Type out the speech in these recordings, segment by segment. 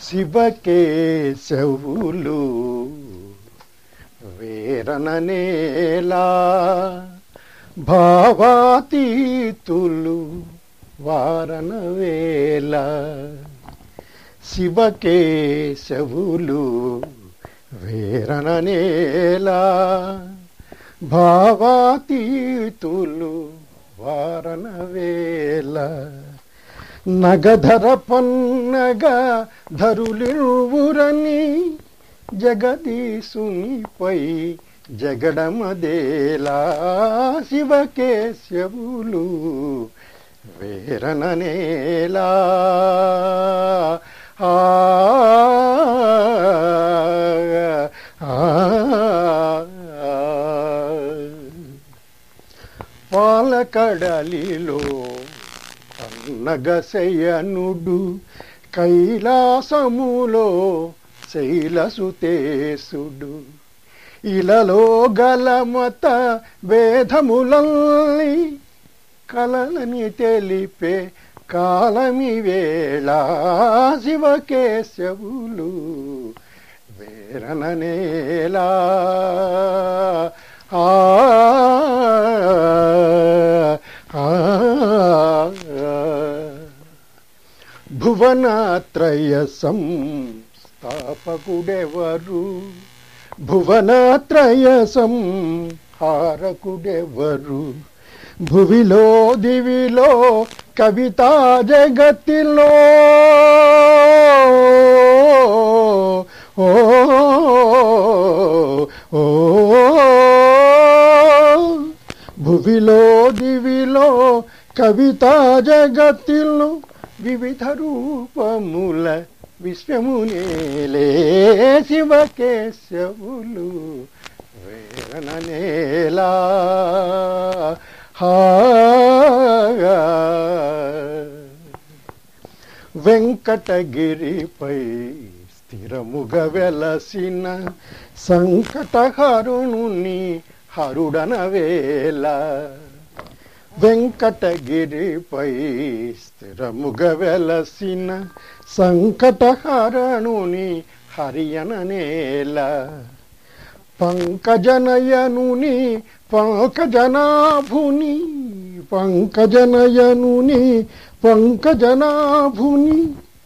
శివకేశవులు వేరననేలా భావాతీతులు వారన వేళ శివకేశవులు వేరననేలా భావాతీతులు వారన వేళ నగధర పన్నగ ధరులిరువురని జగదీశునిపై జగడమదేలా శివకేశవులు వేరననేలా ఆ ఆ, ఆ. పాలకడలిలో అన్నగశయనుడు కైలాసములో శైలసుతేసుడు ఇలలో గలమత వేదములల్ని కలలని తెలిపే కాలమి వేళ శివకేశవులు వేరననేలా ఆ ఆ, భువనాత్రయ సంస్థాపకుడెవరు భువనాత్రయ సంహారకుడెవరు భువిలో దివిలో కవితా జగతిలో ఓ ఓ భువిలో దివిలో కవితా జగతిలో వివిధ రూపముల విశ్వమునేలే శివకేశవులు వేరననేలా హా వెంకటగిరిపై స్థిరముగ వెలసిన సంకటహరుణుని హరుడన వేళ వెంకటగిరిపై స్థిరముగ వెలసిన సంకటహరణుని హరియన నేల పంకజనయనుని పంకజనాభుని పంకజనయనుని పంకజనాభుని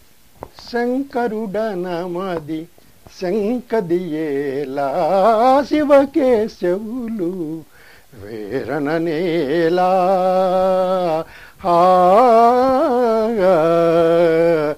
శంకరుడనమది శంకదియేలా శివకేశవులు వేరననేలా ఆ